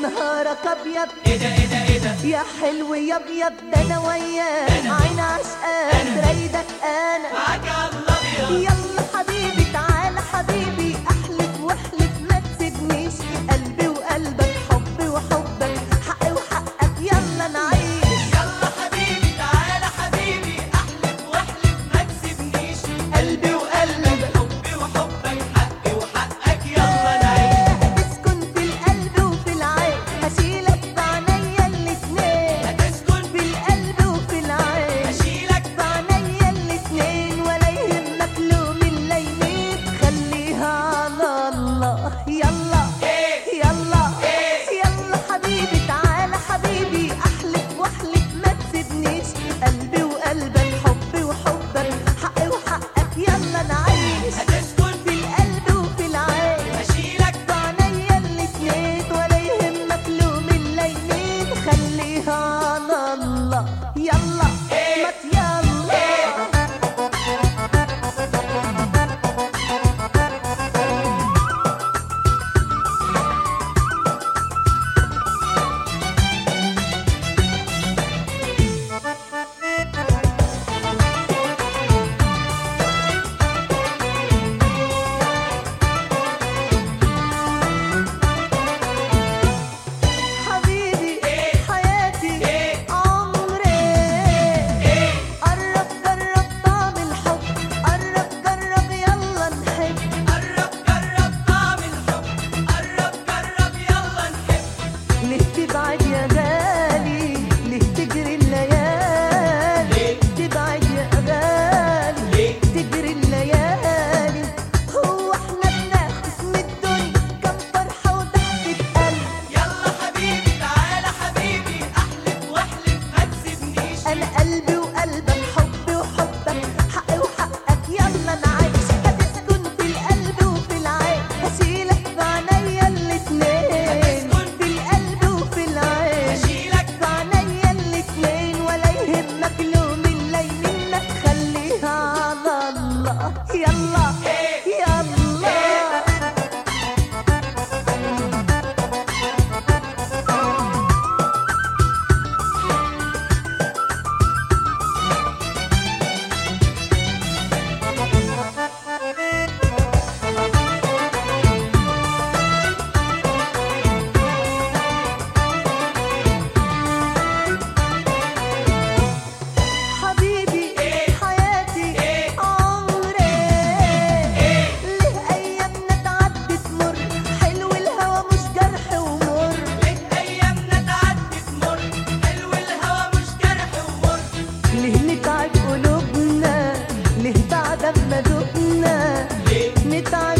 نهارك ابيض ايه ده ايه ده ايه ده يا حلو يا ابيض ده انا وياك عين عشقان رايدك انا معاك على الابيض يلا حبيبي تعالى حبيبي احلف واحلف ما تسيبنيش قلبي وقلبك حبي وحبك حقي وحقك يلا نعيش يلا حبيبي تعالى حبيبي احلف واحلف ما تسيبنيش قلبي وقلبك حبي وحبك حقي وحقك يلا نعيش هتسكن في القلب وفي العين هشيلك بعينيا الاتنين هتسكن في القلب وفي العين اشيلك بعينيا الاتنين ولا يهمك لوم الليمين خليها على الله يلا ايه يلا إيه؟ يلا حبيبي تعالى حبيبي احلف واحلف ما تسيبنيش قلبي وقلبك حبي وحبك حقي وحقك يلا نعيش هتسكن في القلب وفي العين اشيلك بعينيا الاتنين ولا يهمك لوم الليمين خليها على الله يلا إيه؟ ما يلا حبيبي إيه؟ حياتي إيه؟ عمري ايه قرب جرب طعم الحب قرب جرب يلا نحب قرب جرب طعم الحب قرب جرب يلا نحب ليه تبعد يا غالي ليه تجري الليالي ليه؟ تبعد يا غالي ليه؟ تجري الليالي هو احنا بناخد من الدنيا كم فرحة وضحكة قلب يلا حبيبي تعالى حبيبي احلف واحلف ما تسيبنيش انا قلبي وقلبك حبي وحبك حقي وحقك يلا نعيش هتسكن في القلب وفي العين هشيلك بعينيا الاتنين هتسكن في القلب وفي العين اشيلك بعينيا الاتنين ولا يهمك لوم الليل ما تخليها على الله يلا إيه؟ يلا حبيبي إيه؟ حياتي إيه؟ عمري إيه؟ ليه ايامنا تعدي تمر حلو الهوى مش جرح ومر ليه ايامنا تعدي تمر حلو الهوى مش جرح ومر ليه نتعب قلوبنا ليه بعد ما دقنا ليه نتعب